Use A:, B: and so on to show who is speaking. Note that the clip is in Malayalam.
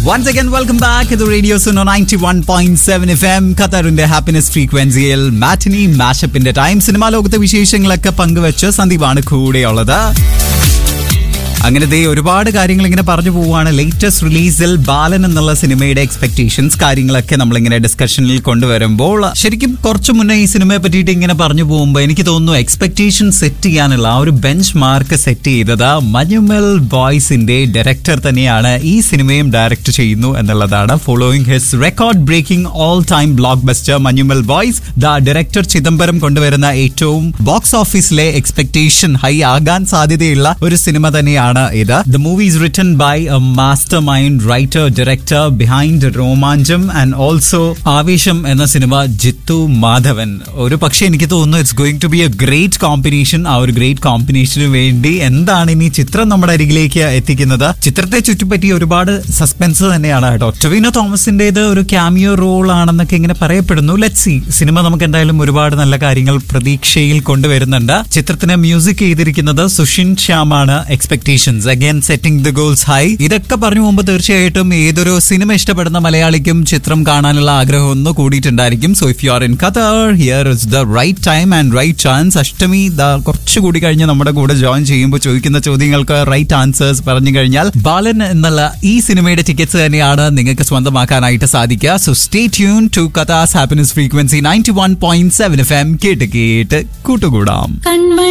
A: വൺസ് അഗൈൻ വെൽക്കം ബാക്ക് ഇത് radio Suno ninety one point seven F M ഖത്തറിന്റെ ഹാപ്പിനെസ് ഫ്രീക്വൻസിയിൽ മാറ്റിനി മാഷപ്പിന്റെ ടൈം സിനിമാ ലോകത്തെ വിശേഷങ്ങളൊക്കെ പങ്കുവെച്ച് സന്ദീപാണ് കൂടെയുള്ളത് അങ്ങനെ ദേ ഒരുപാട് കാര്യങ്ങൾ ഇങ്ങനെ പറഞ്ഞു പോവുകയാണ് ലേറ്റസ്റ്റ് റിലീസിൽ ബാലൻ എന്നുള്ള സിനിമയുടെ എക്സ്പെക്ടേഷൻസ് കാര്യങ്ങളൊക്കെ നമ്മളിങ്ങനെ ഡിസ്കഷനിൽ കൊണ്ടുവരുമ്പോൾ ശരിക്കും കുറച്ച് മുന്നേ ഈ സിനിമയെ പറ്റിയിട്ട് ഇങ്ങനെ പറഞ്ഞു പോകുമ്പോൾ എനിക്ക് തോന്നുന്നു എക്സ്പെക്ടേഷൻ സെറ്റ് ചെയ്യാനുള്ള ആ ഒരു ബെഞ്ച് മാർക്ക് സെറ്റ് ചെയ്തത് മഞ്ഞുമൽ ബോയ്സിന്റെ ഡയറക്ടർ തന്നെയാണ് ഈ സിനിമയും ഡയറക്ട് ചെയ്യുന്നു എന്നുള്ളതാണ് following his record breaking all time blockbuster Manjummel Boys the director Chidambaram കൊണ്ടുവരുന്ന ഏറ്റവും ബോക്സ് ഓഫീസിലെ എക്സ്പെക്ടേഷൻ ഹൈ ആകാൻ സാധ്യതയുള്ള ഒരു സിനിമ തന്നെയാണ് ഇത് the movie is written by a mastermind writer director behind Romancham and also Aavesham എന്ന സിനിമ ജിത്തു മാധവൻ ഒരു പക്ഷേ എനിക്ക് തോന്നുന്നു it's going to be a great combination ആ ഒരു ഗ്രേറ്റ് കോമ്പിനേഷന് വേണ്ടി എന്താണ് ഇനി ചിത്രം നമ്മുടെ അരികിലേക്ക് എത്തിക്കുന്നത് ചിത്രത്തെ ചുറ്റിപ്പറ്റി ഒരുപാട് സസ്പെൻസ് തന്നെയാണ് കേട്ടോ ടൊവിനോ തോമസിന്റേത് ഒരു ക്യാമിയോ റോൾ ആണെന്നൊക്കെ ഇങ്ങനെ പറയപ്പെടുന്നു ലെറ്റ് സി സിനിമ നമുക്ക് എന്തായാലും ഒരുപാട് നല്ല കാര്യങ്ങൾ പ്രതീക്ഷയിൽ കൊണ്ടുവരുന്നുണ്ട് ചിത്രത്തിന് മ്യൂസിക് ചെയ്തിരിക്കുന്നത് സുഷിൻ ശ്യാമാണ് expectations again setting the goals high ഇതൊക്കെ പറഞ്ഞു പോകുമ്പോൾ തീർച്ചയായിട്ടും ഏതൊരു സിനിമ ഇഷ്ടപ്പെടുന്ന മലയാളിക്കും ചിത്രം കാണാനുള്ള ആഗ്രഹം ഒന്ന് കൂടിയിട്ടുണ്ടായിരിക്കും so if you are in Qatar here is the right time and right chance അഷ്ടമി ദ കുറച്ചുകൂടി കഴിഞ്ഞ് നമ്മുടെ കൂടെ ജോയിൻ ചെയ്യുമ്പോൾ ചോദിക്കുന്ന ചോദ്യങ്ങൾക്ക് റൈറ്റ് ആൻസേഴ്സ് പറഞ്ഞു കഴിഞ്ഞാൽ ബാലൻ എന്നുള്ള ഈ സിനിമയുടെ ടിക്കറ്റ്സ് തന്നെയാണ് നിങ്ങൾക്ക് സ്വന്തമാക്കാനായിട്ട് സാധിക്കുക so stay tune to Qatar's happiness frequency ninety one point seven F M കേട്ട് കേട്ട് കൂട്ടുകൂടാം
B: കൺമ